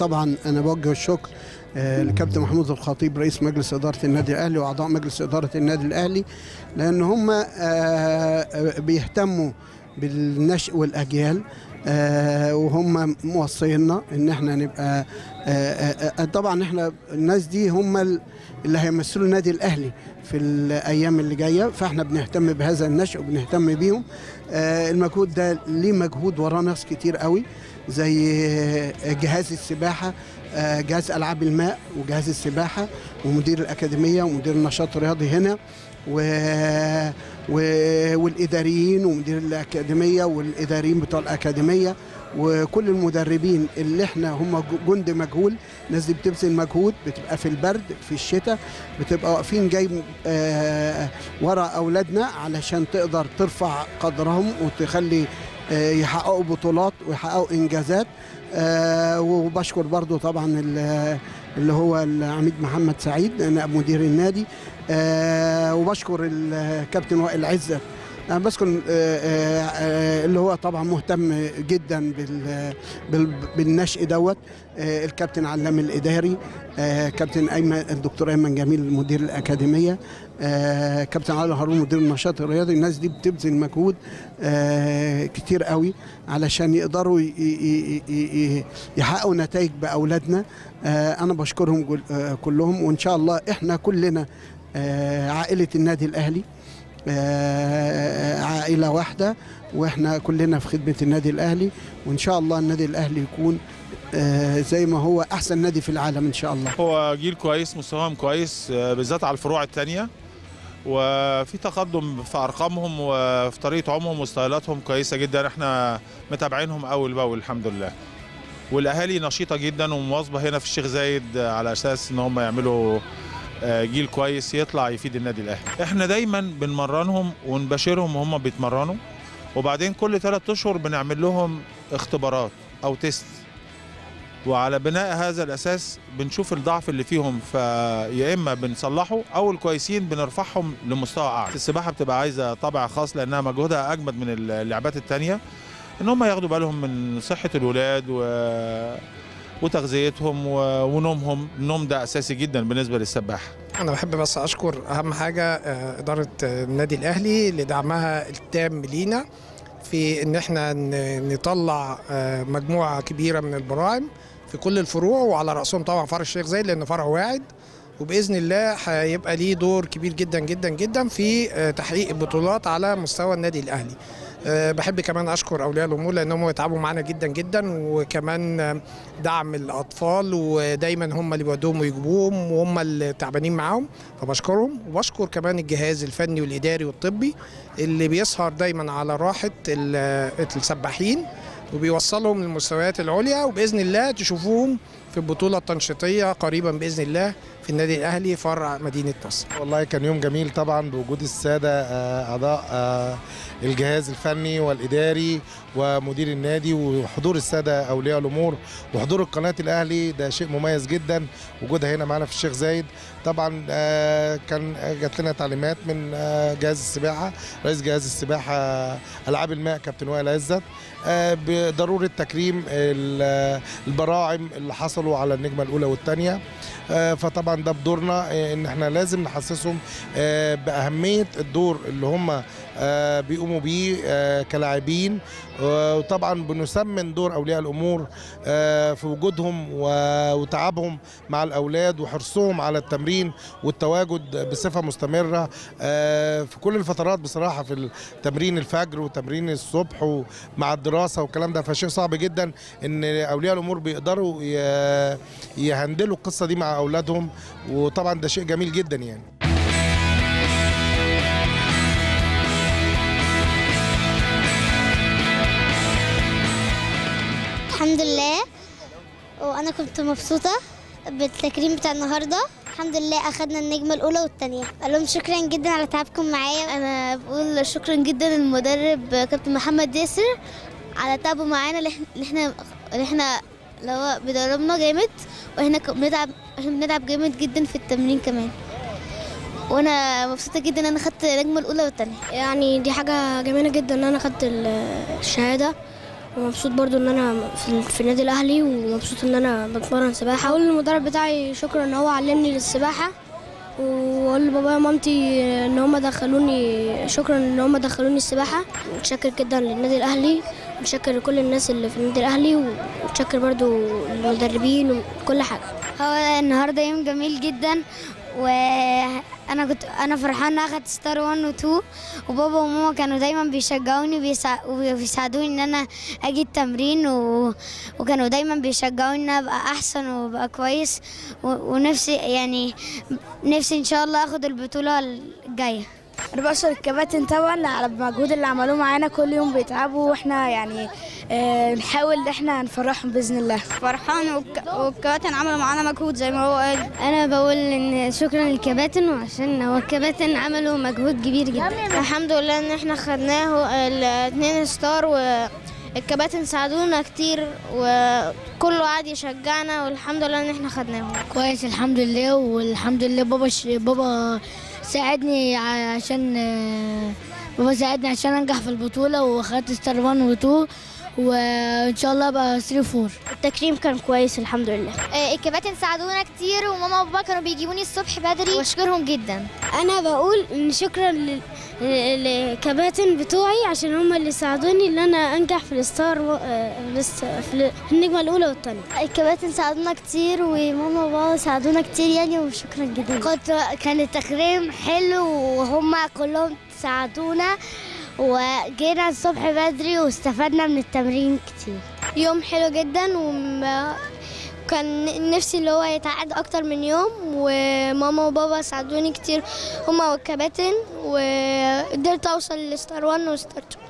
طبعا انا بوجه الشكر آه، لكابتن محمود الخطيب رئيس مجلس اداره النادي الاهلي واعضاء مجلس اداره النادي الاهلي لان هم آه، آه، بيهتموا بالنشء والاجيال آه، وهم موصينا ان احنا نبقى آه، آه، آه، طبعا احنا الناس دي هم ال- اللي هيمثلوا النادي الاهلي في الايام اللي جايه فاحنا بنهتم بهذا النشء وبنهتم بيهم آه، المجهود ده ليه مجهود وراه ناس كتير قوي زي آه، جهاز السباحه آه، جهاز العاب الماء وجهاز السباحه ومدير الاكاديميه ومدير النشاط الرياضي هنا و... و... والاداريين ومدير الاكاديميه والاداريين بتوع الاكاديميه وكل المدربين اللي احنا هم جند مجهول الناس دي بتبذل مجهود بتبقى في البرد في الشتاء بتبقى واقفين جاي آه ورا اولادنا علشان تقدر ترفع قدرهم وتخلي آه يحققوا بطولات ويحققوا انجازات آه وبشكر برضو طبعا ال- اللي هو العميد محمد سعيد نائب مدير النادي آه وبشكر الكابتن وائل عزت انا بذكر آه، آه، آه، اللي هو طبعا مهتم جدا بال- بال- بالنشء دوت آه، الكابتن علام الاداري آه، كابتن ايمن الدكتور ايمن جميل مدير الاكاديميه آه، كابتن علي هارون مدير النشاط الرياضي الناس دي بتبذل مجهود آه، كتير قوي علشان يقدروا ي- ي- ي- ي- يحققوا نتائج باولادنا آه، انا بشكرهم جل- آه، كلهم وان شاء الله احنا كلنا آه، عائله النادي الاهلي آه، عائله واحده واحنا كلنا في خدمه النادي الاهلي وان شاء الله النادي الاهلي يكون آه، زي ما هو احسن نادي في العالم ان شاء الله هو جيل كويس مستواهم كويس آه، بالذات على الفروع الثانيه وفي تقدم في ارقامهم وفي طريقه عمهم وستايلاتهم كويسه جدا احنا متابعينهم اول باول الحمد لله والاهالي نشيطه جدا ومواظبه هنا في الشيخ زايد آه، على اساس ان هم يعملوا آه، جيل كويس يطلع يفيد النادي الاهلي احنا دايما بنمرنهم ونباشرهم وهم بيتمرنوا وبعدين كل ثلاثة اشهر بنعمل لهم اختبارات او تيست وعلى بناء هذا الاساس بنشوف الضعف اللي فيهم فيا اما بنصلحه او الكويسين بنرفعهم لمستوى اعلى السباحه بتبقى عايزه طابع خاص لانها مجهودها اجمد من اللعبات التانية ان هم ياخدوا بالهم من صحه الولاد و... وتغذيتهم و... ونومهم النوم ده اساسي جدا بالنسبه للسباحه انا بحب بس اشكر اهم حاجه آه، اداره آه، النادي الاهلي لدعمها التام لينا في ان احنا ن- نطلع آه، مجموعه كبيره من البراعم في كل الفروع وعلى راسهم طبعا فرع الشيخ زايد لانه فرع واعد وباذن الله هيبقى ليه دور كبير جدا جدا جدا في آه، تحقيق البطولات على مستوى النادي الاهلي آه، بحب كمان اشكر اولياء الامور لانهم يتعبوا معانا جدا جدا وكمان آه، دعم الاطفال ودايما هم اللي بيودوهم ويجيبوهم وهم اللي تعبانين معاهم فبشكرهم وبشكر كمان الجهاز الفني والاداري والطبي اللي بيسهر دايما على راحه ال- السباحين وبيوصلهم للمستويات العليا وباذن الله تشوفوهم في البطوله التنشيطيه قريبا باذن الله في النادي الاهلي فرع مدينه نصر والله كان يوم جميل طبعا بوجود الساده آه، اعضاء آه، الجهاز الفني والاداري ومدير النادي وحضور الساده اولياء الامور وحضور القناه الاهلي ده شيء مميز جدا وجودها هنا معنا في الشيخ زايد طبعا آه، كان جات لنا تعليمات من آه، جهاز السباحه رئيس جهاز السباحه العاب الماء كابتن وائل عزت آه، بضروره تكريم ال- البراعم اللي حصلوا على النجمه الاولى والثانيه آه، فطبعا ده بدورنا آه، ان احنا لازم نحسسهم آه، باهميه الدور اللي هم آه، بيقوموا بيه آه، كلاعبين آه، وطبعا بنسمن دور اولياء الامور آه، في وجودهم و- وتعبهم مع الاولاد وحرصهم على التمرين والتواجد بصفه مستمره آه، في كل الفترات بصراحه في التمرين الفجر وتمرين الصبح ومع الدراسه والكلام ده فشيء صعب جدا ان اولياء الامور بيقدروا ي- يهندلوا القصه دي مع اولادهم وطبعا ده شيء جميل جدا يعني الحمد لله وانا كنت مبسوطه بالتكريم بتاع النهارده الحمد لله اخدنا النجمه الاولى والثانيه اقول لهم شكرا جدا على تعبكم معايا انا بقول شكرا جدا للمدرب كابتن محمد ياسر على تعبه معانا اللي إحنا- اللي احنا اللي احنا اللي هو بيدربنا جامد واحنا ك- بنتعب احنا بنتعب جامد جدا في التمرين كمان وانا مبسوطه جدا ان انا خدت النجمه الاولى والثانيه يعني دي حاجة جميلة جدا ان انا خدت ال- الشهادة ومبسوط برضو ان انا في, في النادي الاهلي ومبسوط ان انا بتمرن سباحه اقول للمدرب بتاعي شكرا ان هو علمني للسباحه واقول لبابايا ومامتي ان هم دخلوني شكرا ان هم دخلوني السباحه متشكر جدا للنادي الاهلي متشكر لكل الناس اللي في النادي الاهلي ومتشكر برضو للمدربين وكل حاجه هو النهارده يوم جميل جدا وانا كنت انا فرحان اخد ستار 1 و 2 وبابا وماما كانوا دايما بيشجعوني وبيسا... وبيساعدوني ان انا اجي التمرين و... وكانوا دايما بيشجعوني ان انا ابقى احسن وابقى كويس و... ونفسي يعني نفسي ان شاء الله اخد البطوله الجايه انا بشكر الكباتن طبعا على المجهود اللي عملوه معانا كل يوم بيتعبوا واحنا يعني آه نحاول ان احنا نفرحهم باذن الله فرحان والك... والكباتن عملوا معانا مجهود زي ما هو قال انا بقول ان شكرا للكباتن وعشان هو الكباتن عملوا مجهود كبير جدا الحمد لله ان احنا خدناه الاثنين ستار والكباتن ساعدونا كتير وكله قعد يشجعنا والحمد لله ان احنا خدناهم كويس الحمد لله والحمد لله بابا ش... بابا ساعدني عشان بابا ساعدني عشان انجح في البطوله واخدت ستار 1 و 2 وان شاء الله ابقى 3 4 التكريم كان كويس الحمد لله الكباتن ساعدونا كتير وماما وبابا كانوا بيجيبوني الصبح بدري واشكرهم جدا انا بقول ان شكرا للكباتن بتوعي عشان هم اللي ساعدوني ان انا انجح في الستار و... في النجمه الاولى والثانيه الكباتن ساعدونا كتير وماما وبابا ساعدونا كتير يعني وشكرا جدا كنت كان التكريم حلو وهم كلهم ساعدونا وجينا الصبح بدري واستفدنا من التمرين كتير يوم حلو جدا وم... كان نفسي اللي هو يتعاد اكتر من يوم وماما وبابا ساعدوني كتير هما والكباتن وقدرت اوصل لستار 1 وستار 2